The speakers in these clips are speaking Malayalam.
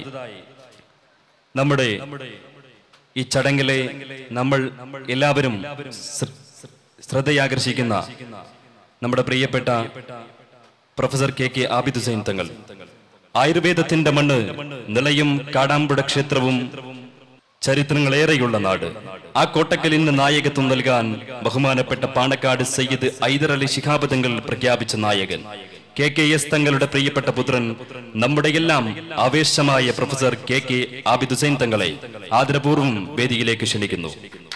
നമ്മുടെ ഈ ചടങ്ങിലെ നമ്മൾ എല്ലാവരും ശ്ര- ശ്രദ്ധയാകർഷിക്കുന്ന നമ്മുടെ പ്രിയപ്പെട്ട professor K K Abid Hussain Thangal ആയുർവേദത്തിന്റെ മണ്ണ് നിളയും കാടാമ്പുഴ ക്ഷേത്രവും ചരിത്രങ്ങളേറെയുള്ള നാട് ആ കോട്ടക്കൽ ഇന്ന് നായകത്വം നൽകാൻ ബഹുമാനപ്പെട്ട പാണക്കാട് സയ്യിദ് ഐദർ അലി ശിഹാബ് തങ്ങൾ പ്രഖ്യാപിച്ച നായകൻ കെ കെ എസ് തങ്ങളുടെ പ്രിയപ്പെട്ട പുത്രൻ നമ്മുടെ എല്ലാം ആവേശമായ professor K K Abid Hussain തങ്ങളെ ആദരപൂർവ്വം വേദിയിലേക്ക് ക്ഷണിക്കുന്നു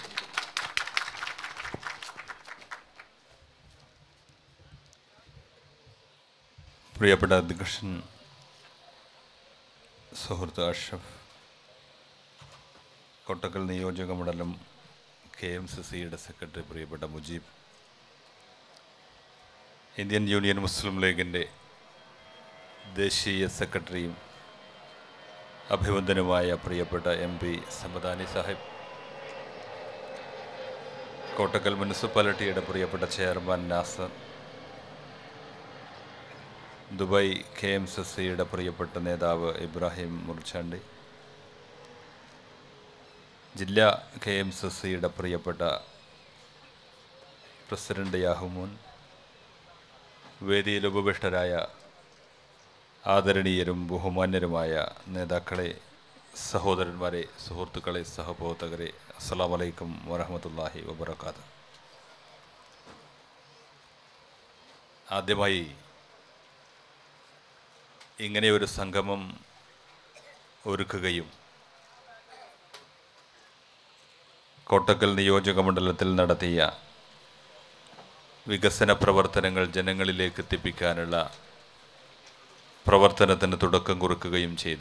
പ്രിയപ്പെട്ട അധ്യക്ഷൻ സുഹൃത്ത് അഷ്റഫ് കൊട്ടക്കൽ നിയോജക മണ്ഡലം കെ എം സി സിയുടെ സെക്രട്ടറി പ്രിയപ്പെട്ട മുജീബ് ഇന്ത്യൻ യൂണിയൻ മുസ്ലിം ലീഗിൻ്റെ ദേശീയ സെക്രട്ടറിയും അഭിവന്ദനുമായ പ്രിയപ്പെട്ട എം പി സമദാനി സാഹിബ് കോട്ടക്കൽ മുനിസിപ്പാലിറ്റിയുടെ പ്രിയപ്പെട്ട chairman Nasar Dubai K M C സിയുടെ പ്രിയപ്പെട്ട നേതാവ് ഇബ്രാഹിം മുർച്ചാണ്ടി ജില്ലാ കെ എം സി സിയുടെ പ്രിയപ്പെട്ട പ്രസിഡന്റ് യാഹുമോൻ വേദിയിൽ ഉപവിഷ്ടരായ ആദരണീയരും ബഹുമാന്യരുമായ നേതാക്കളെ സഹോദരന്മാരെ സുഹൃത്തുക്കളെ സഹപ്രവർത്തകരെ അസ്സാം വലൈക്കും വറഹമത്തല്ലാഹി വബർക്കാത്ത് ആദ്യമായി ഇങ്ങനെ ഒരു സംഗമം ഒരുക്കുകയും കോട്ടക്കൽ നിയോജക മണ്ഡലത്തിൽ നടത്തിയ വികസന പ്രവർത്തനങ്ങൾ ജനങ്ങളിലേക്ക് എത്തിപ്പിക്കാനുള്ള പ്രവർത്തനത്തിന് തുടക്കം കുറിക്കുകയും ചെയ്ത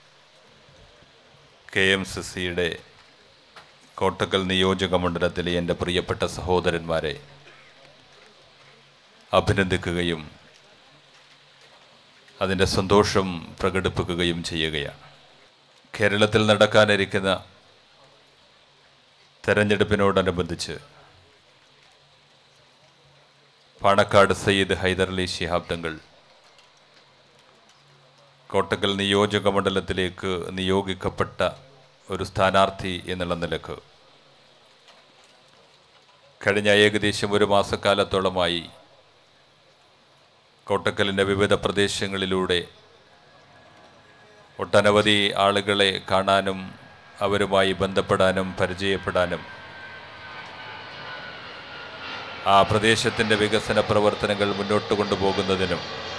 കെ എം സി സിയുടെ കോട്ടക്കൽ നിയോജക മണ്ഡലത്തിലെ എൻ്റെ പ്രിയപ്പെട്ട സഹോദരന്മാരെ അഭിനന്ദിക്കുകയും അതിൻ്റെ സന്തോഷം പ്രകടിപ്പിക്കുകയും ചെയ്യുകയാണ് കേരളത്തിൽ നടക്കാനിരിക്കുന്ന തെരഞ്ഞെടുപ്പിനോടനുബന്ധിച്ച് പാണക്കാട് സയ്യിദ് ഹൈദരലി ശിഹാബ് തങ്ങൾ കോട്ടക്കൽ നിയോജക മണ്ഡലത്തിലേക്ക് നിയോഗിക്കപ്പെട്ട ഒരു സ്ഥാനാർത്ഥി എന്നുള്ള നിലക്ക് കഴിഞ്ഞ ഏകദേശം ഒരു മാസക്കാലത്തോളമായി കോട്ടക്കലിൻ്റെ വിവിധ പ്രദേശങ്ങളിലൂടെ ഒട്ടനവധി ആളുകളെ കാണാനും അവരുമായി ബന്ധപ്പെടാനും പരിചയപ്പെടാനും ആ പ്രദേശത്തിൻ്റെ വികസന പ്രവർത്തനങ്ങൾ മുന്നോട്ട് കൊണ്ടുപോകുന്നതിനും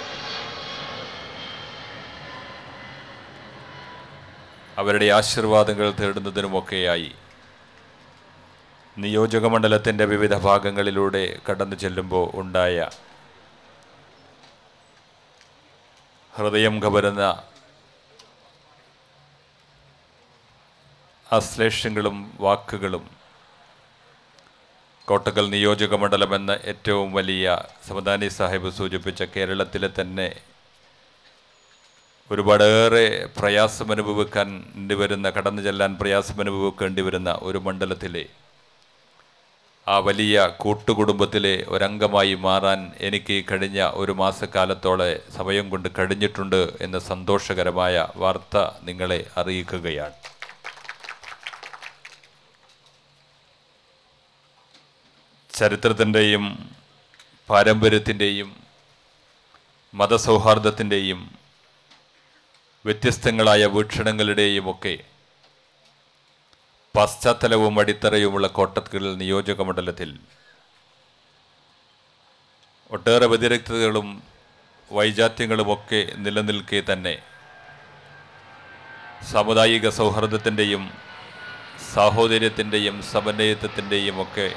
അവരുടെ ആശീർവാദങ്ങൾ തേടുന്നതിനുമൊക്കെയായി നിയോജകമണ്ഡലത്തിൻ്റെ വിവിധ ഭാഗങ്ങളിലൂടെ കടന്നു ചെല്ലുമ്പോൾ ഉണ്ടായ ഹൃദയം കവരുന്ന ആശ്ലേഷങ്ങളും വാക്കുകളും കോട്ടക്കൽ നിയോജക മണ്ഡലം എന്ന ഏറ്റവും വലിയ സമദാനി സാഹിബ് സൂചിപ്പിച്ച കേരളത്തിലെ തന്നെ ഒരുപാടേറെ പ്രയാസം അനുഭവിക്കാൻ വരുന്ന കടന്നു ചെല്ലാൻ പ്രയാസം അനുഭവിക്കേണ്ടി വരുന്ന ഒരു മണ്ഡലത്തിലെ ആ വലിയ കൂട്ടുകുടുംബത്തിലെ ഒരംഗമായി മാറാൻ എനിക്ക് കഴിഞ്ഞ ഒരു മാസക്കാലത്തോടെ സമയം കൊണ്ട് കഴിഞ്ഞിട്ടുണ്ട് എന്ന സന്തോഷകരമായ വാർത്ത നിങ്ങളെ അറിയിക്കുകയാണ് ചരിത്രത്തിൻ്റെയും പാരമ്പര്യത്തിൻ്റെയും മതസൗഹാർദ്ദത്തിൻ്റെയും വ്യത്യസ്തങ്ങളായ വീക്ഷണങ്ങളുടെയും ഒക്കെ പശ്ചാത്തലവും അടിത്തറയുമുള്ള കോട്ടക്കൽ നിയോജക മണ്ഡലത്തിൽ ഒട്ടേറെ വ്യതിരക്തതകളും വൈജാത്യങ്ങളുമൊക്കെ നിലനിൽക്കെ തന്നെ സാമുദായിക സൗഹാർദ്ദത്തിൻ്റെയും സാഹോദര്യത്തിൻ്റെയും സമന്വയത്വത്തിൻ്റെയും ഒക്കെ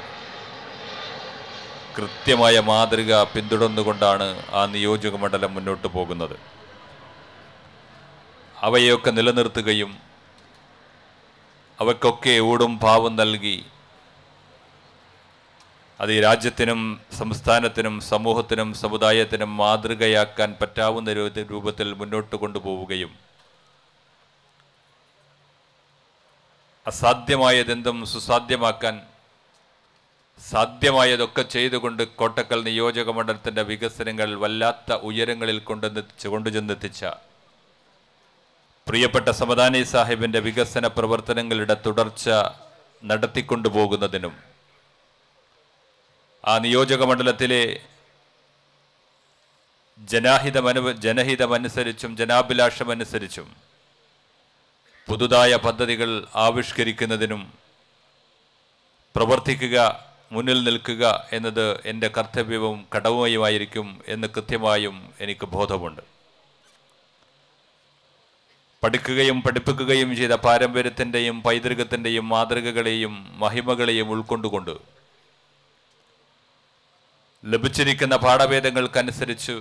കൃത്യമായ മാതൃക പിന്തുടർന്നുകൊണ്ടാണ് ആ നിയോജക മണ്ഡലം മുന്നോട്ട് പോകുന്നത് അവയൊക്കെ നിലനിർത്തുകയും അവയ്ക്കൊക്കെ ഊടും ഭാവം നൽകി അത് ഈ രാജ്യത്തിനും സംസ്ഥാനത്തിനും സമൂഹത്തിനും സമുദായത്തിനും മാതൃകയാക്കാൻ പറ്റാവുന്ന രൂ- രൂപത്തിൽ മുന്നോട്ട് കൊണ്ടുപോവുകയും അസാധ്യമായതെന്തും സുസാധ്യമാക്കാൻ സാധ്യമായതൊക്കെ ചെയ്തുകൊണ്ട് കോട്ടക്കൽ നിയോജക മണ്ഡലത്തിൻ്റെ വികസനങ്ങൾ വല്ലാത്ത ഉയരങ്ങളിൽ കൊണ്ടുവന്നെത്തിച്ച് കൊണ്ടുചെന്നെത്തിച്ച പ്രിയപ്പെട്ട സമദാനി സാഹിബിന്റെ വികസന പ്രവർത്തനങ്ങളുടെ തുടർച്ച നടത്തിക്കൊണ്ടുപോകുന്നതിനും ആ നിയോജക മണ്ഡലത്തിലെ ജനാഹിതമനു ജനഹിതമനുസരിച്ചും ജനാഭിലാഷമനുസരിച്ചും പുതുതായ പദ്ധതികൾ ആവിഷ്കരിക്കുന്നതിനും പ്രവർത്തിക്കുക മുന്നിൽ നിൽക്കുക എന്നത് എൻ്റെ കർത്തവ്യവും കടവുമായിരിക്കും എന്ന് കൃത്യമായും എനിക്ക് ബോധമുണ്ട് പഠിക്കുകയും പഠിപ്പിക്കുകയും ചെയ്ത പാരമ്പര്യത്തിൻ്റെയും പൈതൃകത്തിൻ്റെയും മാതൃകകളെയും മഹിമകളെയും ഉൾക്കൊണ്ടുകൊണ്ട് ലഭിച്ചിരിക്കുന്ന പാഠഭേദങ്ങൾക്കനുസരിച്ച്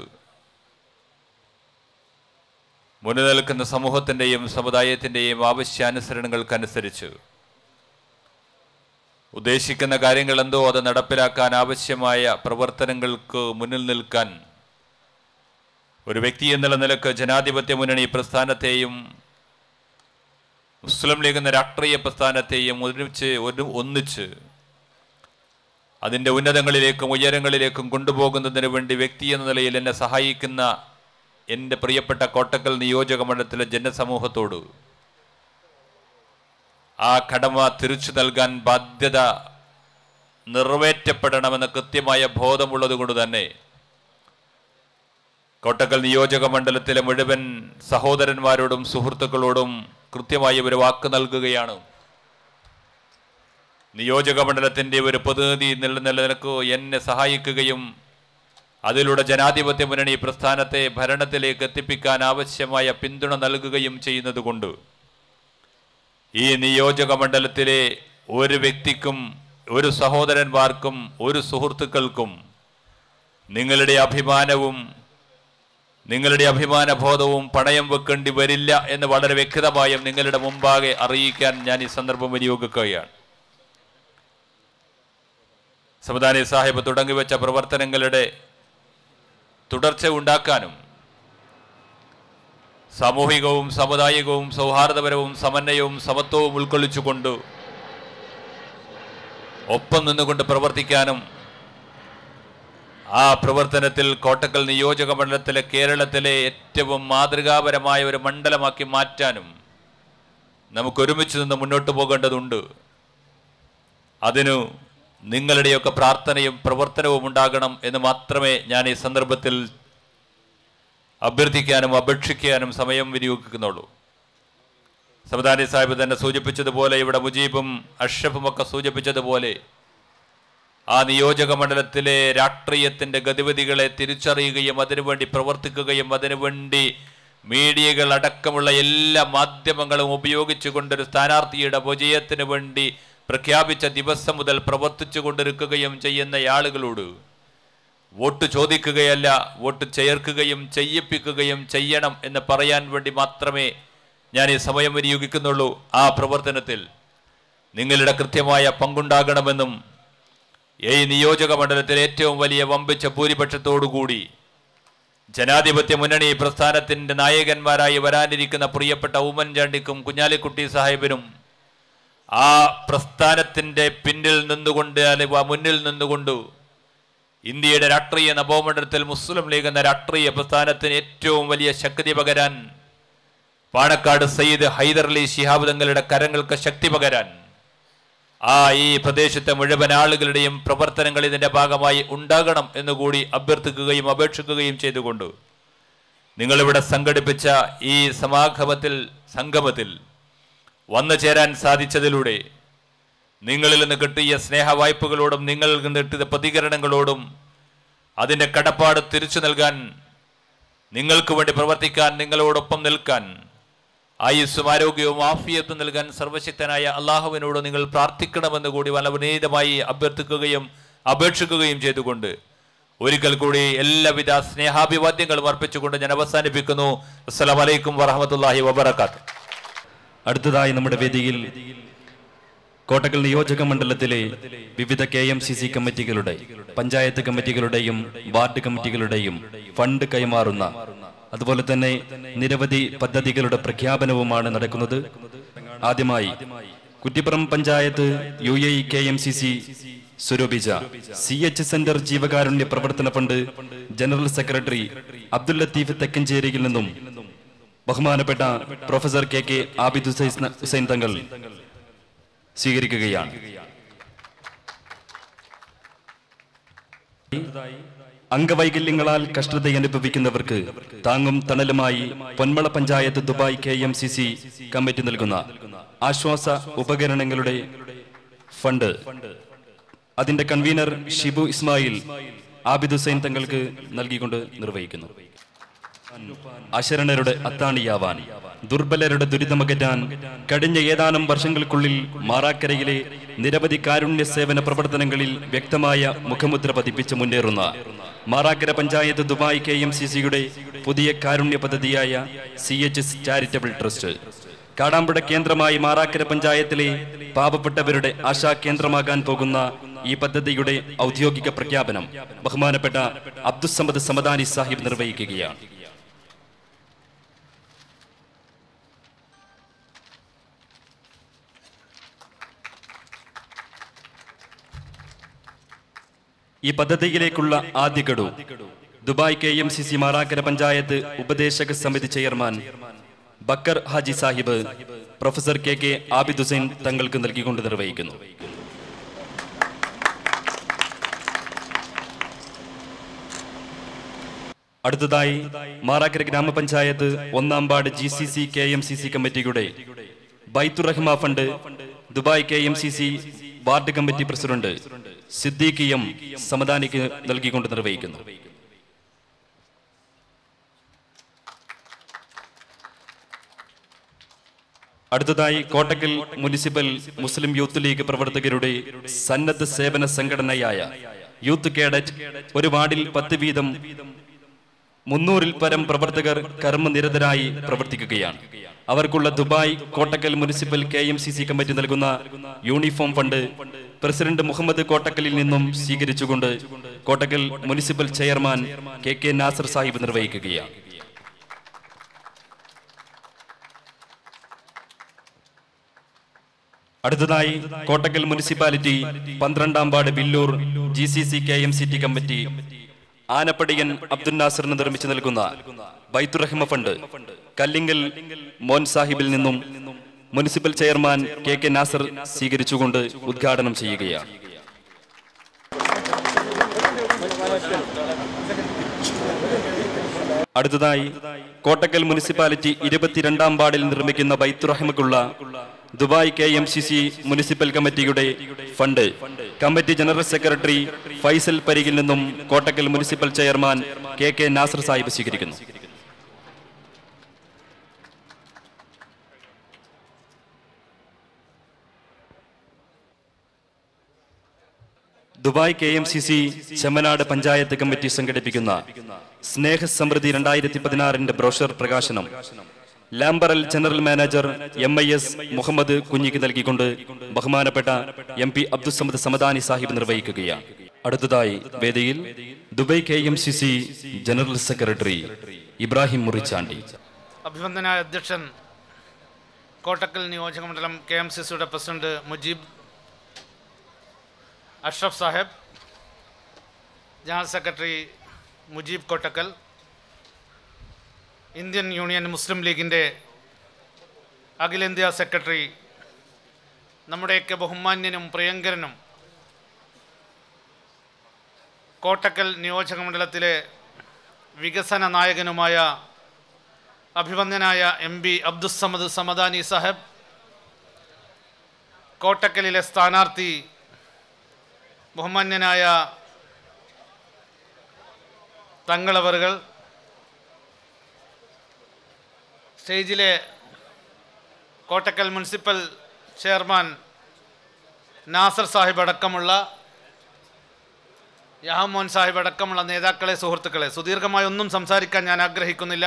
മുന്നിൽ നിൽക്കുന്ന സമൂഹത്തിൻ്റെയും സമുദായത്തിൻ്റെയും ആവശ്യാനുസരണങ്ങൾക്കനുസരിച്ച് ഉദ്ദേശിക്കുന്ന കാര്യങ്ങൾ എന്തോ അത് നടപ്പിലാക്കാൻ ആവശ്യമായ പ്രവർത്തനങ്ങൾക്ക് മുന്നിൽ നിൽക്കാൻ ഒരു വ്യക്തി എന്നുള്ള നിലക്ക് ജനാധിപത്യ മുന്നണി പ്രസ്ഥാനത്തെയും മുസ്ലിം ലീഗ് എന്ന രാഷ്ട്രീയ പ്രസ്ഥാനത്തെയും ഒരുമിച്ച് ഒരു ഒന്നിച്ച് അതിൻ്റെ ഉന്നതങ്ങളിലേക്കും ഉയരങ്ങളിലേക്കും കൊണ്ടുപോകുന്നതിന് വേണ്ടി വ്യക്തി എന്ന നിലയിൽ എന്നെ സഹായിക്കുന്ന എൻ്റെ പ്രിയപ്പെട്ട കോട്ടക്കൽ നിയോജക മണ്ഡലത്തിലെ ജനസമൂഹത്തോട് ആ കടമ തിരിച്ചു നൽകാൻ ബാധ്യത നിറവേറ്റപ്പെടണമെന്ന കൃത്യമായ ബോധമുള്ളത് കൊണ്ട് തന്നെ കോട്ടക്കൽ നിയോജക മണ്ഡലത്തിലെ മുഴുവൻ സഹോദരന്മാരോടും സുഹൃത്തുക്കളോടും കൃത്യമായി ഒരു വാക്ക് നൽകുകയാണ് നിയോജക മണ്ഡലത്തിൻ്റെ ഒരു പ്രതിനിധി എന്നുള്ള നിലനിൽക്ക് എന്നെ സഹായിക്കുകയും അതിലൂടെ ജനാധിപത്യ മുന്നണി പ്രസ്ഥാനത്തെ ഭരണത്തിലേക്ക് എത്തിപ്പിക്കാൻ ആവശ്യമായ പിന്തുണ നൽകുകയും ചെയ്യുന്നത് കൊണ്ട് ഈ നിയോജക മണ്ഡലത്തിലെ ഒരു വ്യക്തിക്കും ഒരു സഹോദരന്മാർക്കും ഒരു സുഹൃത്തുക്കൾക്കും നിങ്ങളുടെ അഭിമാനവും നിങ്ങളുടെ അഭിമാനബോധവും പണയം വെക്കേണ്ടി വരില്ല എന്ന് വളരെ വ്യക്തമായും നിങ്ങളുടെ മുമ്പാകെ അറിയിക്കാൻ ഞാൻ ഈ സന്ദർഭം വിനിയോഗിക്കുകയാണ് സമദാനി സാഹിബ് തുടങ്ങിവെച്ച പ്രവർത്തനങ്ങളുടെ തുടർച്ച ഉണ്ടാക്കാനും സാമൂഹികവും സാമുദായികവും സൗഹാർദ്ദപരവും സമന്വയവും സമത്വവും ഉൾക്കൊള്ളിച്ചുകൊണ്ട് ഒപ്പം നിന്നുകൊണ്ട് പ്രവർത്തിക്കാനും ആ പ്രവർത്തനത്തിൽ കോട്ടക്കൽ നിയോജക മണ്ഡലത്തിലെ കേരളത്തിലെ ഏറ്റവും മാതൃകാപരമായ ഒരു മണ്ഡലമാക്കി മാറ്റാനും നമുക്ക് ഒരുമിച്ച് നിന്ന് മുന്നോട്ട് പോകേണ്ടതുണ്ട് അതിനു നിങ്ങളുടെയൊക്കെ പ്രാർത്ഥനയും പ്രവർത്തനവും ഉണ്ടാകണം എന്ന് മാത്രമേ ഞാൻ ഈ സന്ദർഭത്തിൽ അഭ്യർത്ഥിക്കാനും അപേക്ഷിക്കാനും സമയം വിനിയോഗിക്കുന്നുള്ളൂ സമദാനി സാഹിബ് തന്നെ സൂചിപ്പിച്ചതുപോലെ ഇവിടെ മുജീബും അഷ്റഫും ഒക്കെ സൂചിപ്പിച്ചതുപോലെ ആ നിയോജക മണ്ഡലത്തിലെ രാഷ്ട്രീയത്തിന്റെ ഗതിവിധികളെ തിരിച്ചറിയുകയും അതിനുവേണ്ടി പ്രവർത്തിക്കുകയും അതിനുവേണ്ടി മീഡിയകൾ അടക്കമുള്ള എല്ലാ മാധ്യമങ്ങളും ഉപയോഗിച്ചുകൊണ്ടൊരു സ്ഥാനാർത്ഥിയുടെ വിജയത്തിന് വേണ്ടി പ്രഖ്യാപിച്ച ദിവസം മുതൽ പ്രവർത്തിച്ചു കൊണ്ടിരിക്കുകയും ചെയ്യുന്ന ആളുകളോട് വോട്ട് ചോദിക്കുകയല്ല വോട്ട് ചേർക്കുകയും ചെയ്യിപ്പിക്കുകയും ചെയ്യണം എന്ന് പറയാൻ വേണ്ടി മാത്രമേ ഞാൻ ഈ സമയം വിനിയോഗിക്കുന്നുള്ളൂ ആ പ്രവർത്തനത്തിൽ നിങ്ങളുടെ കൃത്യമായ പങ്കുണ്ടാകണമെന്നും ഈ നിയോജക മണ്ഡലത്തിൽ ഏറ്റവും വലിയ വമ്പിച്ച ഭൂരിപക്ഷത്തോടുകൂടി ജനാധിപത്യ മുന്നണി പ്രസ്ഥാനത്തിന്റെ നായകന്മാരായി വരാനിരിക്കുന്ന പ്രിയപ്പെട്ട ഉമ്മൻചാണ്ടിക്കും കുഞ്ഞാലിക്കുട്ടി സാഹിബിനും ആ പ്രസ്ഥാനത്തിന്റെ പിന്നിൽ നിന്നുകൊണ്ട് അല്ലെങ്കിൽ മുന്നിൽ നിന്നുകൊണ്ട് ഇന്ത്യയുടെ രാഷ്ട്രീയ നവോമണ്ഡലത്തിൽ മുസ്ലിം ലീഗ് എന്ന രാഷ്ട്രീയ പ്രസ്ഥാനത്തിന് ഏറ്റവും വലിയ ശക്തി പകരാൻ പാണക്കാട് സയ്യിദ് ഹൈദർലി ശിഹാബ് തങ്ങളുടെ കരങ്ങൾക്ക് ശക്തി പകരാൻ ആ ഈ പ്രദേശത്തെ മുഴുവൻ ആളുകളുടെയും പ്രവർത്തനങ്ങൾ ഇതിന്റെ ഭാഗമായി ഉണ്ടാകണം എന്നുകൂടി അഭ്യർത്ഥിക്കുകയും അപേക്ഷിക്കുകയും ചെയ്തുകൊണ്ട് നിങ്ങളിവിടെ സംഘടിപ്പിച്ച ഈ സമാഗമത്തിൽ സംഗമത്തിൽ വന്നു ചേരാൻ സാധിച്ചതിലൂടെ നിങ്ങളിൽ നിന്ന് കിട്ടിയ സ്നേഹവായ്പകളോടും നിങ്ങളിൽ നിന്ന് കിട്ടിയ പ്രതികരണങ്ങളോടും അതിൻ്റെ കടപ്പാട് തിരിച്ചു നൽകാൻ നിങ്ങൾക്ക് വേണ്ടി പ്രവർത്തിക്കാൻ നിങ്ങളോടൊപ്പം നിൽക്കാൻ ആയുസ്സും ആരോഗ്യവും ആഫിയത്തും നൽകാൻ സർവശക്തനായ അള്ളാഹുവിനോട് നിങ്ങൾ പ്രാർത്ഥിക്കണമെന്ന് കൂടി വളരെ വിനീതമായി അഭ്യർത്ഥിക്കുകയും അപേക്ഷിക്കുകയും ചെയ്തുകൊണ്ട് ഒരിക്കൽ കൂടി എല്ലാവിധ സ്നേഹാഭിവാദ്യങ്ങളും അർപ്പിച്ചുകൊണ്ട് ഞാൻ അവസാനിപ്പിക്കുന്നു അസ്സലാം വലൈക്കും വറഹമത്തല്ലാഹി വബർക്കാത്ത് അടുത്തതായി നമ്മുടെ വേദിയിൽ കോട്ടക്കൽ നിയോജക മണ്ഡലത്തിലെ വിവിധ കെ എം സി സി കമ്മിറ്റികളുടെ പഞ്ചായത്ത് കമ്മിറ്റികളുടെയും വാർഡ് കമ്മിറ്റികളുടെയും ഫണ്ട് കൈമാറുന്ന അതുപോലെ തന്നെ നിരവധി പദ്ധതികളുടെ പ്രഖ്യാപനവുമാണ് നടക്കുന്നത് ആദ്യമായി Kuttippuram panchayat U A K M C C സ്വരൂപിച്ച സി എച്ച് സെന്റർ ജീവകാരുണ്യ പ്രവർത്തന fund general secretary Abdul Latheef തെക്കഞ്ചേരിയിൽ നിന്നും ബഹുമാനപ്പെട്ട professor K K Abid Hussain- Hussain Thangal സ്വീകരിക്കുകയാണ് അംഗവൈകല്യങ്ങളാൽ കഷ്ടത അനുഭവിക്കുന്നവർക്ക് താങ്ങും തണലുമായി Ponmala panchayat Dubai K M C C committee നൽകുന്ന ആശ്വാസ ഉപകരണങ്ങളുടെ ഫണ്ട് അതിന്റെ കൺവീനർ ഷിബു ഇസ്മായിൽ ആബിദ് ഹുസൈൻ തങ്ങൾക്ക് നൽകിക്കൊണ്ട് നിർവഹിക്കുന്നു അശരണരുടെ അത്താണിയാവാൻ ദുർബലരുടെ ദുരിതമകറ്റാൻ കഴിഞ്ഞ ഏതാനും വർഷങ്ങൾക്കുള്ളിൽ മാറാക്കരയിലെ നിരവധി കാരുണ്യ സേവന പ്രവർത്തനങ്ങളിൽ വ്യക്തമായ മുഖമുദ്ര പതിപ്പിച്ച് മുന്നേറുന്ന Marakkara panchayat Dubai K M C സിയുടെ പുതിയ കാരുണ്യ പദ്ധതിയായ C H S charitable trust Kadampuzha കേന്ദ്രമായി മാറാക്കര പഞ്ചായത്തിലെ പാവപ്പെട്ടവരുടെ ആശാ കേന്ദ്രമാകാൻ പോകുന്ന ഈ പദ്ധതിയുടെ ഔദ്യോഗിക പ്രഖ്യാപനം ബഹുമാനപ്പെട്ട അബ്ദുസമദ് സമദാനി സാഹിബ് നിർവഹിക്കുകയാണ് ഈ പദ്ധതിയിലേക്കുള്ള ആദ്യ ഗഡു Dubai K M C C Marakkara panchayat ഉപദേശക സമിതി chairman Bakkar Haji Sahib professor K K Abid Hussain തങ്ങൾക്ക് നൽകിക്കൊണ്ട് നിർവഹിക്കുന്നു അടുത്തതായി മാറാക്കര ഗ്രാമപഞ്ചായത്ത് ഒന്നാം ward G C C K M C C കമ്മിറ്റിയുടെ Baithurahma fund Dubai K M C C ward committee president Siddique M സമദാനിക്ക് നൽകിക്കൊണ്ട് നിർവഹിക്കുന്നു അടുത്തതായി Kottakkal municipal Muslim youth league പ്രവർത്തകരുടെ സന്നദ്ധ സേവന സംഘടനയായ യൂത്ത് കേഡറ്റ് ഒരു വാർഡിൽ പത്ത് വീതം മുന്നൂറിൽ പരം പ്രവർത്തകർ കർമ്മനിരതരായി പ്രവർത്തിക്കുകയാണ് അവർക്കുള്ള Dubai Kottakkal municipal K M C C committee നൽകുന്ന യൂണിഫോം ഫണ്ട് പ്രസിഡന്റ് മുഹമ്മദ് കോട്ടക്കലിൽ നിന്നും സ്വീകരിച്ചുകൊണ്ട് Kottakkal municipal chairman K K Nasar Sahib നിർവഹിക്കുകയാണ് അടുത്തതായി കോട്ടക്കൽ മുനിസിപ്പാലിറ്റി പന്ത്രണ്ടാം ward Billur G C C K M C T committee Anappadiyan Abdul നാസറിന് നിർമ്മിച്ചു നൽകുന്ന ബൈത്തുറഹിമ ഫണ്ട് കല്ലിങ്കൽ മോൻ സാഹിബിൽ നിന്നും municipal chairman K K Nasar സ്വീകരിച്ചുകൊണ്ട് ഉദ്ഘാടനം ചെയ്യുകയാണ് അടുത്തതായി കോട്ടക്കൽ മുനിസിപ്പാലിറ്റി ഇരുപത്തിരണ്ടാം വാർഡിൽ നിർമ്മിക്കുന്ന ബൈത്തുറഹിമക്കുള്ള Dubai K M C C municipal കമ്മിറ്റിയുടെ fund committee general secretary Faisal പരികിൽ നിന്നും Kottakkal municipal chairman K K Nasar Sahib സ്വീകരിക്കുന്നു Dubai K M C C Chemmanad panchayat committee സംഘടിപ്പിക്കുന്ന സ്നേഹ സമൃദ്ധി രണ്ടായിരത്തി പതിനാറിന്റെ ബ്രോഷർ പ്രകാശനം ലാംബറൽ general manager M I S Muhammad കുഞ്ഞിക്ക് നൽകിക്കൊണ്ട് ബഹുമാനപ്പെട്ട എം പി അബ്ദുസമദ് സമദാനി സാഹിബ് നിർവഹിക്കുകയാണ് അടുത്തതായി വേദിയിൽ Dubai K M C C general secretary Ibrahim Murichandi അഭിവന്ദനായ അധ്യക്ഷൻ കോട്ടക്കൽ നിയോജക മണ്ഡലം കെ എം സി സിയുടെ president Mujeeb Ashraf Saheb general secretary Mujeeb Kottakkal Indian union Muslim ലീഗിൻ്റെ അഖിലേന്ത്യാ സെക്രട്ടറി നമ്മുടെയൊക്കെ ബഹുമാന്യനും പ്രിയങ്കരനും കോട്ടക്കൽ നിയോജക മണ്ഡലത്തിലെ വികസന നായകനുമായ അഭിവന്ദനായ എം പി അബ്ദുസമദ് സമദാനി സാഹബ് കോട്ടക്കലിലെ സ്ഥാനാർത്ഥി ബഹുമാന്യനായ തങ്ങളവറുകൾ സ്റ്റേജിലെ കോട്ടക്കൽ മുനിസിപ്പൽ ചെയർമാൻ നാസർ സാഹിബ് അടക്കമുള്ള യാഹമോൻ സാഹിബ് അടക്കമുള്ള നേതാക്കളെ സുഹൃത്തുക്കളെ സുദീർഘമായി ഒന്നും സംസാരിക്കാൻ ഞാൻ ആഗ്രഹിക്കുന്നില്ല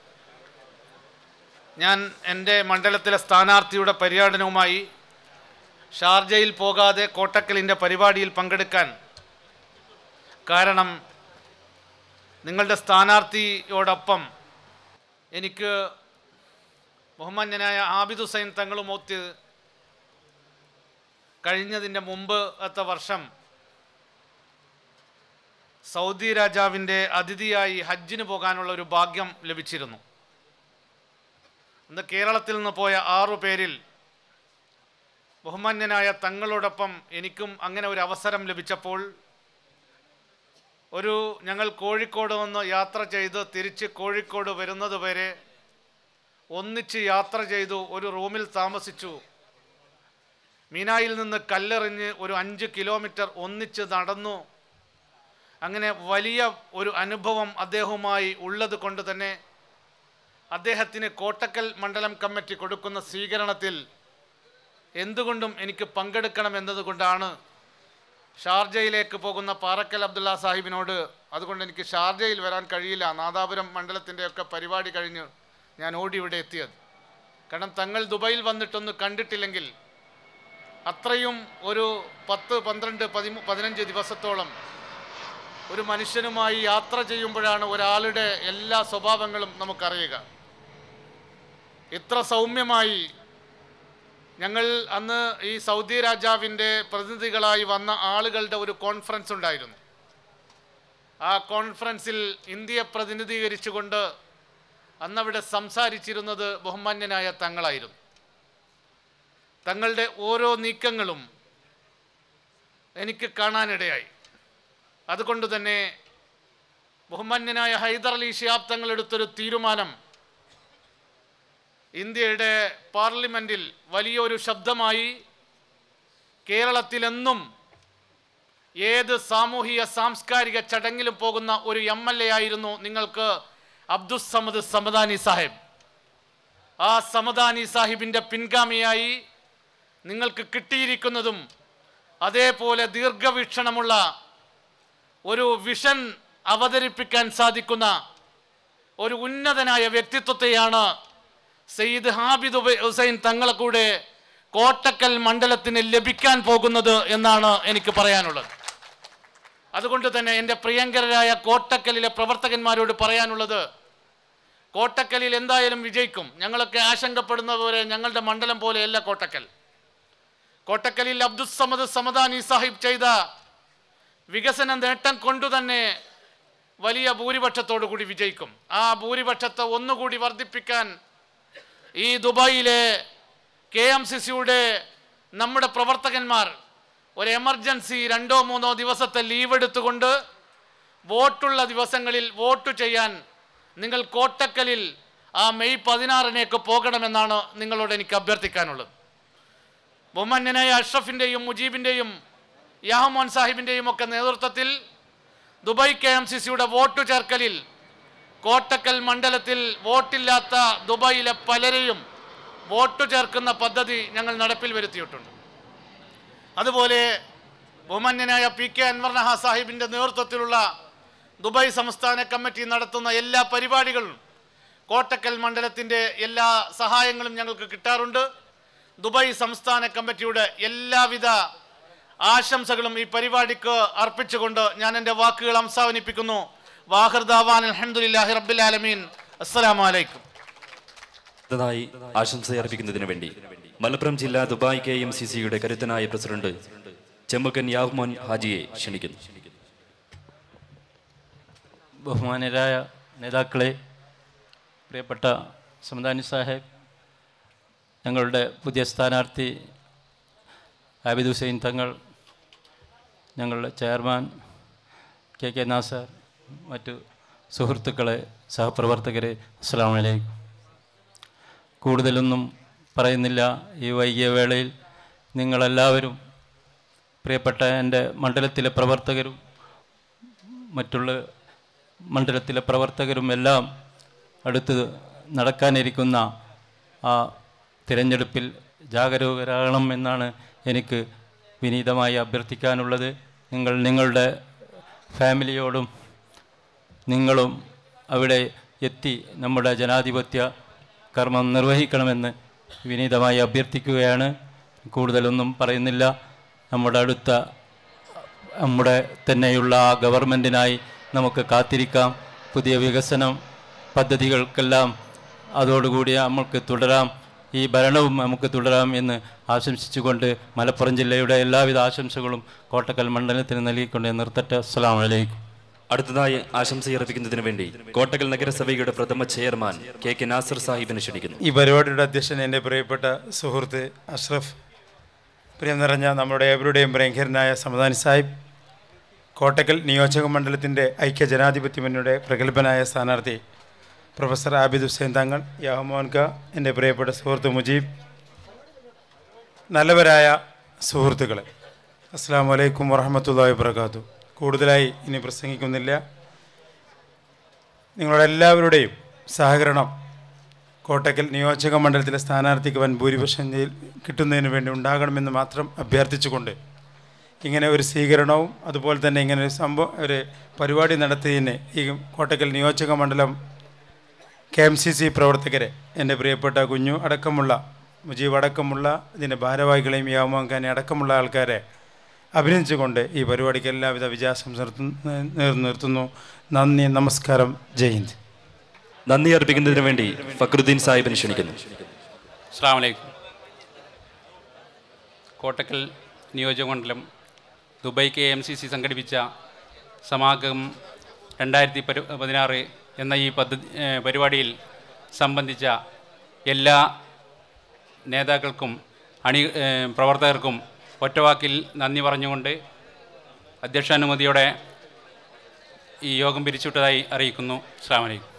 ഞാൻ എൻ്റെ മണ്ഡലത്തിലെ സ്ഥാനാർത്ഥിയുടെ പര്യടനവുമായി ഷാർജയിൽ പോകാതെ കോട്ടക്കലിൻ്റെ പരിപാടിയിൽ പങ്കെടുക്കാൻ കാരണം നിങ്ങളുടെ സ്ഥാനാർത്ഥിയോടൊപ്പം എനിക്ക് ബഹുമാന്യനായ ആബിദ് ഹുസൈൻ തങ്ങളുമൊത്ത് കഴിഞ്ഞതിൻ്റെ മുമ്പത്തെ വർഷം സൗദി രാജാവിൻ്റെ അതിഥിയായി ഹജ്ജിന് പോകാനുള്ള ഒരു ഭാഗ്യം ലഭിച്ചിരുന്നു ഇന്ന് കേരളത്തിൽ നിന്ന് പോയ ആറു പേരിൽ ബഹുമാന്യനായ തങ്ങളോടൊപ്പം എനിക്കും അങ്ങനെ ഒരു അവസരം ലഭിച്ചപ്പോൾ ഒരു ഞങ്ങൾ കോഴിക്കോട് നിന്ന് യാത്ര ചെയ്ത് തിരിച്ച് കോഴിക്കോട് വരുന്നത് വരെ ഒന്നിച്ച് യാത്ര ചെയ്തു ഒരു റൂമിൽ താമസിച്ചു മീനായിൽ നിന്ന് കല്ലെറിഞ്ഞ് ഒരു അഞ്ച് കിലോമീറ്റർ ഒന്നിച്ച് നടന്നു അങ്ങനെ വലിയ ഒരു അനുഭവം അദ്ദേഹവുമായി ഉള്ളത് കൊണ്ട് തന്നെ അദ്ദേഹത്തിന് കോട്ടക്കൽ മണ്ഡലം കമ്മിറ്റി കൊടുക്കുന്ന സ്വീകരണത്തിൽ എന്തുകൊണ്ടും എനിക്ക് പങ്കെടുക്കണം എന്നതുകൊണ്ടാണ് ഷാർജയിലേക്ക് പോകുന്ന പാറക്കൽ അബ്ദുള്ള സാഹിബിനോട് അതുകൊണ്ട് എനിക്ക് ഷാർജയിൽ വരാൻ കഴിയില്ല നാദാപുരം മണ്ഡലത്തിൻ്റെയൊക്കെ പരിപാടി കഴിഞ്ഞ് ഞാൻ ഓടി ഇവിടെ എത്തിയത് കാരണം തങ്ങൾ ദുബൈയിൽ വന്നിട്ടൊന്ന് കണ്ടിട്ടില്ലെങ്കിൽ അത്രയും ഒരു പത്ത് പന്ത്രണ്ട് പതിമൂ പതിനഞ്ച് ദിവസത്തോളം ഒരു മനുഷ്യനുമായി യാത്ര ചെയ്യുമ്പോഴാണ് ഒരാളുടെ എല്ലാ സ്വഭാവങ്ങളും നമുക്കറിയുക ഇത്ര സൗമ്യമായി ഞങ്ങൾ അന്ന് ഈ സൗദി രാജാവിൻ്റെ പ്രതിനിധികളായി വന്ന ആളുകളുടെ ഒരു കോൺഫറൻസ് ഉണ്ടായിരുന്നു ആ കോൺഫറൻസിൽ ഇന്ത്യയെ പ്രതിനിധീകരിച്ചുകൊണ്ട് അന്നവിടെ സംസാരിച്ചിരുന്നത് ബഹുമാന്യനായ തങ്ങളായിരുന്നു തങ്ങളുടെ ഓരോ നീക്കങ്ങളും എനിക്ക് കാണാനിടയായി അതുകൊണ്ട് തന്നെ ബഹുമാന്യനായ ഹൈദർ അലി ഷിയാബ് തങ്ങൾ എടുത്തൊരു തീരുമാനം ഇന്ത്യയുടെ പാർലമെൻറ്റിൽ വലിയൊരു ശബ്ദമായി കേരളത്തിലെന്നും ഏത് സാമൂഹിക സാംസ്കാരിക ചടങ്ങിലും പോകുന്ന ഒരു എം എൽ എ ആയിരുന്നു നിങ്ങൾക്ക് അബ്ദുസമദ് സമദാനി സാഹിബ് ആ സമദാനി സാഹിബിൻ്റെ പിൻഗാമിയായി നിങ്ങൾക്ക് കിട്ടിയിരിക്കുന്നതും അതേപോലെ ദീർഘവീക്ഷണമുള്ള ഒരു വിഷൻ അവതരിപ്പിക്കാൻ സാധിക്കുന്ന ഒരു ഉന്നതനായ വ്യക്തിത്വത്തെയാണ് സയ്യിദ് ഹാബിദ് ഉബൈ- ഹുസൈൻ തങ്ങളെ കൂടെ കോട്ടക്കൽ മണ്ഡലത്തിന് ലഭിക്കാൻ പോകുന്നത് എന്നാണ് എനിക്ക് പറയാനുള്ളത് അതുകൊണ്ട് തന്നെ എൻ്റെ പ്രിയങ്കരരായ കോട്ടക്കലിലെ പ്രവർത്തകന്മാരോട് പറയാനുള്ളത് കോട്ടക്കലിൽ എന്തായാലും വിജയിക്കും ഞങ്ങളൊക്കെ ആശങ്കപ്പെടുന്ന പോലെ ഞങ്ങളുടെ മണ്ഡലം പോലെയല്ല കോട്ടക്കൽ കോട്ടക്കലിൽ അബ്ദുസമദ് സമദാനി സാഹിബ് ചെയ്ത വികസന നേട്ടം കൊണ്ടു തന്നെ വലിയ ഭൂരിപക്ഷത്തോടു കൂടി വിജയിക്കും ആ ഭൂരിപക്ഷത്തെ ഒന്നുകൂടി വർദ്ധിപ്പിക്കാൻ ഈ ദുബായിലെ കെ എം സി സിയുടെ നമ്മുടെ പ്രവർത്തകന്മാർ ഒരു എമർജൻസി രണ്ടോ മൂന്നോ ദിവസത്തെ ലീവ് എടുത്തുകൊണ്ട് വോട്ടുള്ള ദിവസങ്ങളിൽ വോട്ട് ചെയ്യാൻ നിങ്ങൾ കോട്ടക്കലിൽ ആ മെയ് പതിനാറിനേക്ക് പോകണമെന്നാണ് നിങ്ങളോട് എനിക്ക് അഭ്യർത്ഥിക്കാനുള്ളത് ബഹുമാന്യനായ അഷ്റഫിൻ്റെയും മുജീബിൻ്റെയും യാഹമോൻ സാഹിബിൻ്റെയും ഒക്കെ നേതൃത്വത്തിൽ ദുബായ് കെ എം സി സിയുടെ വോട്ട് ചേർക്കലിൽ കോട്ടക്കൽ മണ്ഡലത്തിൽ വോട്ടില്ലാത്ത ദുബായിലെ പലരെയും വോട്ട് ചേർക്കുന്ന പദ്ധതി ഞങ്ങൾ നടപ്പിൽ വരുത്തിയിട്ടുണ്ട് അതുപോലെ ബഹുമാന്യനായ പി കെ അൻവർനഹ സാഹിബിൻ്റെ നേതൃത്വത്തിലുള്ള ദുബായ് സംസ്ഥാന കമ്മിറ്റി നടത്തുന്ന എല്ലാ പരിപാടികളും കോട്ടക്കൽ മണ്ഡലത്തിൻ്റെ എല്ലാ സഹായങ്ങളും ഞങ്ങൾക്ക് കിട്ടാറുണ്ട് ദുബായ് സംസ്ഥാന കമ്മിറ്റിയുടെ എല്ലാവിധ ആശംസകളും ഈ പരിപാടിക്ക് അർപ്പിച്ചുകൊണ്ട് ഞാൻ എൻ്റെ വാക്കുകൾ അവസാനിപ്പിക്കുന്നു വാഹർദാവാൻ അലഹമുല്ലാഹി റബ്ബിൽ ആലമീൻ അസ്സലാമു അലൈക്കും അടുത്തതായി ആശംസ അർപ്പിക്കുന്നതിന് വേണ്ടി മലപ്പുറം ജില്ലാ ദുബായ് കെ എം സി സിയുടെ കരുത്തനായ പ്രസിഡന്റ് ചെമ്മക്കൻ യാഹ്മോൻ ഹാജിയെ ക്ഷണിക്കുന്നു ബഹുമാനരായ നേതാക്കളെ പ്രിയപ്പെട്ട സമദാനി സാഹേബ് ഞങ്ങളുടെ പുതിയ സ്ഥാനാർത്ഥി ആബിദ് ഹുസൈൻ തങ്ങൾ ഞങ്ങളുടെ ചെയർമാൻ കെ കെ നാസർ മറ്റു സുഹൃത്തുക്കളെ സഹപ്രവർത്തകരെ അസ്സാം വലൈക്കും കൂടുതലൊന്നും പറയുന്നില്ല ഈ വൈകിയ വേളയിൽ നിങ്ങളെല്ലാവരും പ്രിയപ്പെട്ട എൻ്റെ മണ്ഡലത്തിലെ പ്രവർത്തകരും മറ്റുള്ള മണ്ഡലത്തിലെ പ്രവർത്തകരും എല്ലാം അടുത്ത് നടക്കാനിരിക്കുന്ന ആ തിരഞ്ഞെടുപ്പിൽ ജാഗരൂകരാകണം എന്നാണ് എനിക്ക് വിനീതമായി അഭ്യർത്ഥിക്കാനുള്ളത് നിങ്ങൾ നിങ്ങളുടെ ഫാമിലിയോടും നിങ്ങളും അവിടെ എത്തി നമ്മുടെ ജനാധിപത്യ കർമ്മം നിർവഹിക്കണമെന്ന് വിനീതമായി അഭ്യർത്ഥിക്കുകയാണ് കൂടുതലൊന്നും പറയുന്നില്ല നമ്മുടെ അടുത്ത നമ്മുടെ തന്നെയുള്ള ആ ഗവൺമെൻറ്റിനായി നമുക്ക് കാത്തിരിക്കാം പുതിയ വികസനം പദ്ധതികൾക്കെല്ലാം അതോടുകൂടി നമുക്ക് തുടരാം ഈ ഭരണവും നമുക്ക് തുടരാം എന്ന് ആശംസിച്ചുകൊണ്ട് മലപ്പുറം ജില്ലയുടെ എല്ലാവിധ ആശംസകളും കോട്ടക്കൽ മണ്ഡലത്തിന് നൽകിക്കൊണ്ട് നിർത്തട്ടെ അസ്സാം വലൈക്കും അടുത്തതായി ആശംസയർപ്പിക്കുന്നതിന് വേണ്ടി കോട്ടകൽ നഗരസഭയുടെ പ്രഥമ ചെയർമാൻ കെ കെ നാസർ സാഹിബിനെ ക്ഷണിക്കുന്നു ഈ പരിപാടിയുടെ അധ്യക്ഷൻ എൻ്റെ പ്രിയപ്പെട്ട സുഹൃത്ത് അഷ്റഫ് പ്രിയം നിറഞ്ഞ നമ്മുടെ ഏവരുടെയും പ്രിയങ്കരനായ സമദാനി സാഹിബ് കോട്ടക്കൽ നിയോജക മണ്ഡലത്തിൻ്റെ ഐക്യ ജനാധിപത്യ മുന്നണിയുടെ പ്രഗത്ഭനായ സ്ഥാനാർത്ഥി പ്രൊഫസർ ആബിദ് ഹുസൈൻ തങ്ങൾ യാഹ്മോൻ ഖ എൻ്റെ പ്രിയപ്പെട്ട സുഹൃത്ത് മുജീബ് നല്ലവരായ സുഹൃത്തുക്കളെ അസ്സാം വലൈക്കും വറഹമത്തല്ലാ വാബർക്കാത്തു കൂടുതലായി ഇനി പ്രസംഗിക്കുന്നില്ല നിങ്ങളുടെ എല്ലാവരുടെയും സഹകരണം കോട്ടക്കൽ നിയോജക മണ്ഡലത്തിലെ സ്ഥാനാർത്ഥിക്ക് വൻ ഭൂരിപക്ഷം ജയിൽ കിട്ടുന്നതിന് വേണ്ടി ഉണ്ടാകണമെന്ന് മാത്രം അഭ്യർത്ഥിച്ചുകൊണ്ട് ഇങ്ങനെ ഒരു സ്വീകരണവും അതുപോലെ തന്നെ ഇങ്ങനെ ഒരു സംഭവം ഒരു പരിപാടി നടത്തിയതിന് ഈ കോട്ടക്കൽ നിയോജക മണ്ഡലം കെ എം സി സി പ്രവർത്തകരെ എൻ്റെ പ്രിയപ്പെട്ട കുഞ്ഞു അടക്കമുള്ള മുജീബ് അടക്കമുള്ള ഇതിൻ്റെ ഭാരവാഹികളെയും യാമോൻ ഖാനെ അടക്കമുള്ള ആൾക്കാരെ അഭിനന്ദിച്ചുകൊണ്ട് ഈ പരിപാടിക്ക് എല്ലാവിധ വിജയാശംസ നേർന്നു നിർത്തുന്നു നന്ദി നമസ്കാരം ജയ് ഹിന്ദ് നന്ദി അർപ്പിക്കുന്നതിന് വേണ്ടി ഫക്രുദ്ദീൻ സാഹിബിനെ ക്ഷണിക്കുന്നു അസ്സാം വലൈക്കും കോട്ടക്കൽ നിയോജകമണ്ഡലം Dubai K M C C സംഘടിപ്പിച്ച സമാഗം രണ്ടായിരത്തി പരു പതിനാറ് എന്ന ഈ പദ്ധതി ഏഹ് പരിപാടിയിൽ സംബന്ധിച്ച എല്ലാ നേതാക്കൾക്കും അണി ഏഹ് പ്രവർത്തകർക്കും ഒറ്റവാക്കിൽ നന്ദി പറഞ്ഞുകൊണ്ട് അധ്യക്ഷാനുമതിയോടെ ഈ യോഗം പിരിച്ചുവിട്ടതായി അറിയിക്കുന്നു അസ്സാം വലൈക്കും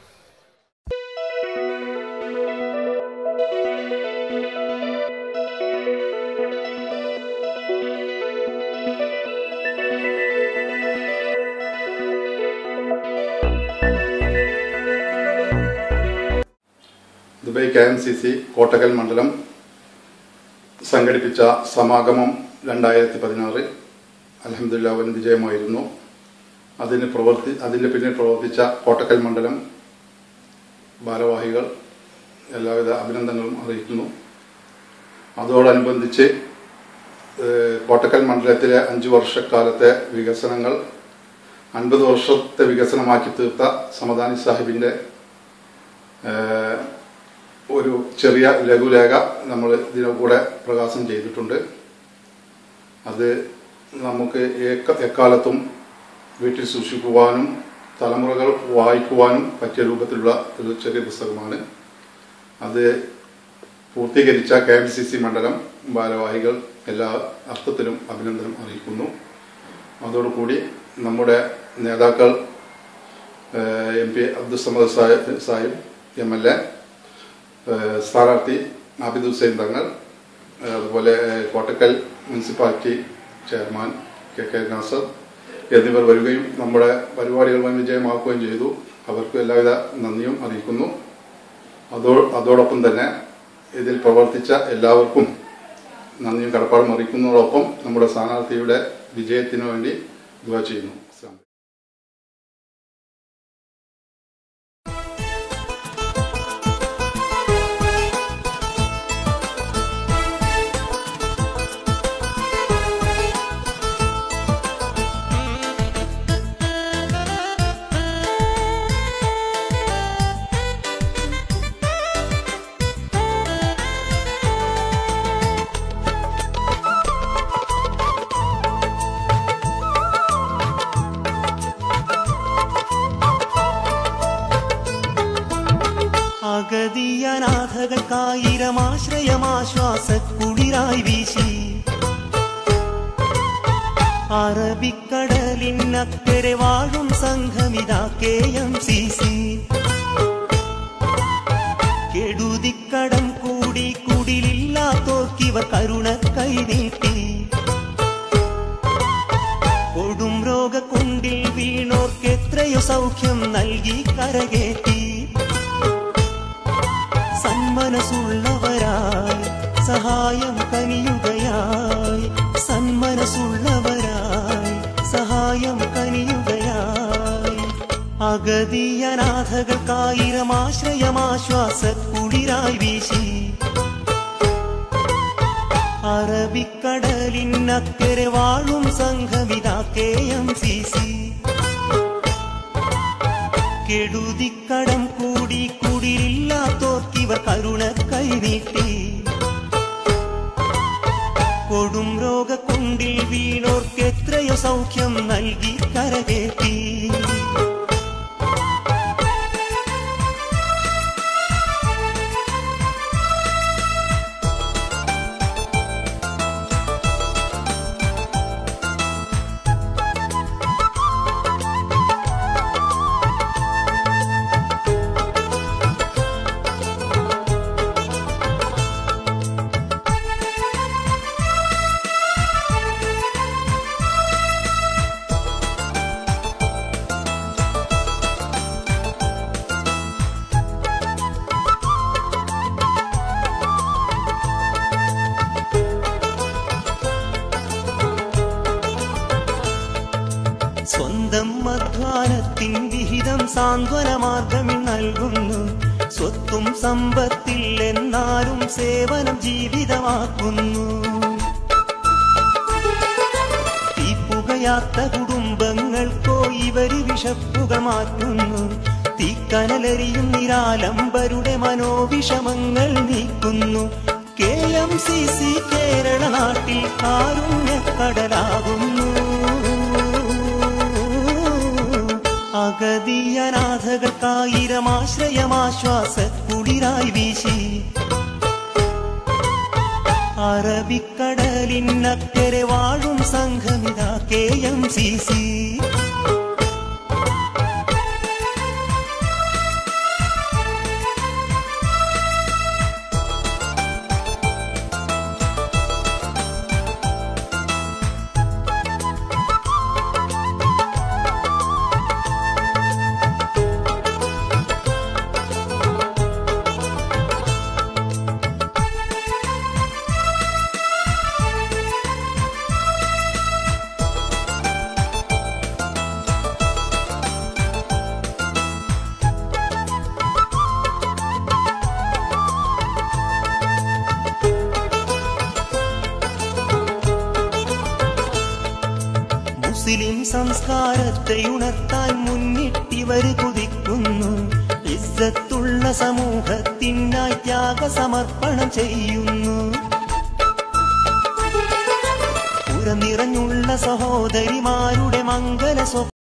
Dubai K M C C Kottakkal മണ്ഡലം സംഘടിപ്പിച്ച സമാഗമം രണ്ടായിരത്തി പതിനാറ് അലഹമില്ല വൻ വിജയമായിരുന്നു അതിന് പ്രവർത്തി അതിന് പിന്നിൽ പ്രവർത്തിച്ച കോട്ടക്കൽ മണ്ഡലം ഭാരവാഹികൾ എല്ലാവിധ അഭിനന്ദനങ്ങളും അറിയിക്കുന്നു അതോടനുബന്ധിച്ച് ഏഹ്, കോട്ടക്കൽ മണ്ഡലത്തിലെ അഞ്ചു വർഷക്കാലത്തെ വികസനങ്ങൾ അൻപത് വർഷത്തെ വികസനമാക്കി തീർത്ത സമദാനി സാഹിബിന്റെ ഏഹ്, ഒരു ചെറിയ ലഘുലേഖ നമ്മൾ ഇതിനു കൂടെ പ്രകാശനം ചെയ്തിട്ടുണ്ട് അത് നമുക്ക് ഏക- എക്കാലത്തും വീട്ടിൽ സൂക്ഷിക്കുവാനും തലമുറകൾ വായിക്കുവാനും പറ്റിയ രൂപത്തിലുള്ള ഒരു ചെറിയ പുസ്തകമാണ് അത് പൂർത്തീകരിച്ച കെ എം സി സി മണ്ഡലം ഭാരവാഹികൾ എല്ലാ അർത്ഥത്തിലും അഭിനന്ദനം അറിയിക്കുന്നു അതോടുകൂടി നമ്മുടെ നേതാക്കൾ M P Abdussamad Sahib Sahib M L A സ്ഥാനാർത്ഥി ആബിദ് ഹുസൈൻ തങ്ങൾ ഏഹ് അതുപോലെ ഏഹ് Kottakkal municipality chairman K K Nasar എന്നിവർ വരികയും നമ്മുടെ പരിപാടികൾ വൻ വിജയമാക്കുകയും ചെയ്തു അവർക്ക് എല്ലാവിധ നന്ദിയും അറിയിക്കുന്നു അതോ അതോടൊപ്പം തന്നെ ഇതിൽ പ്രവർത്തിച്ച എല്ലാവർക്കും നന്ദിയും കടപ്പാടും അറിയിക്കുന്നതോടൊപ്പം നമ്മുടെ സ്ഥാനാർത്ഥിയുടെ വിജയത്തിനു വേണ്ടി ദുവാ ചെയ്യുന്നു അസ്സലാമു അലൈക്കും. അഗതിയനാഥകൾക്കായിരമാശ്രയമാശ്വാസക്കുളിരായി വീശി അറബിക്കടലിനക്കരെ വാഴും സംഘമിതാ കെ എം സി സി കെടുതിക്കടം കൂടി കുടിലില്ലാത്തോർക്കിവർ കരുണ കൈനീട്ടി കൊടും രോഗക്കുണ്ടിൽ വീണോർക്കെത്രയോ സൗഖ്യം നൽകി കരകേറ്റി സന്മനസ്സുള്ളവരായി സഹായം കനിയുകയായി സന്മനസ്സുള്ളവരായി സഹായം കനിയുകയായി അഗതിയനാഥകൾക്കായിരമാശ്രയമാശ്വാസക്കുളിരായി വീശി അറബിക്കടലിനക്കരെ വാഴും സംഘമിതാ കെ എം സി സി കെടുതിക്കടം കൂടി കുടിലില്ലാത്തോർക്കിവർ കരുണ കൈനീട്ടി കൊടും രോഗക്കുണ്ടിൽ വീണോർക്കെത്രയോ സൗഖ്യം നൽകി കരകേറ്റി സാന്ത്വന മാർഗം നൽകുന്നു സ്വത്തും സമ്പത്തിൽ എന്നാലും സേവനം ജീവിതമാക്കുന്നു തീപ്പുകയാത്ത കുടുംബങ്ങൾക്കോ ഇവര് വിഷപ്പുകൾ മാറ്റുന്നു തീക്കനലരിയും നിരാലംബരുടെ മനോവിഷമങ്ങൾ നീക്കുന്നു K M C C Kerala നാട്ടിൽ കാരുണ്യക്കടലാകുന്നു അഗതിയനാഥകൾക്കായിരം ആശ്രയമാശ്വാസ കുളിരായി വീശി അറബിക്കടലിനക്കരെ വാഴും സംഘമിത കെ എം സി സി മുസ്ലിം സംസ്കാരത്തെ ഉണർത്താൻ മുന്നിട്ടിവര് കുതിക്കുന്നു ഇസ്സത്തുള്ള സമൂഹത്തിനായി ത്യാഗസമർപ്പണം ചെയ്യുന്നു പുറനിറഞ്ഞുള്ള സഹോദരിമാരുടെ മംഗല സ്വപ്ന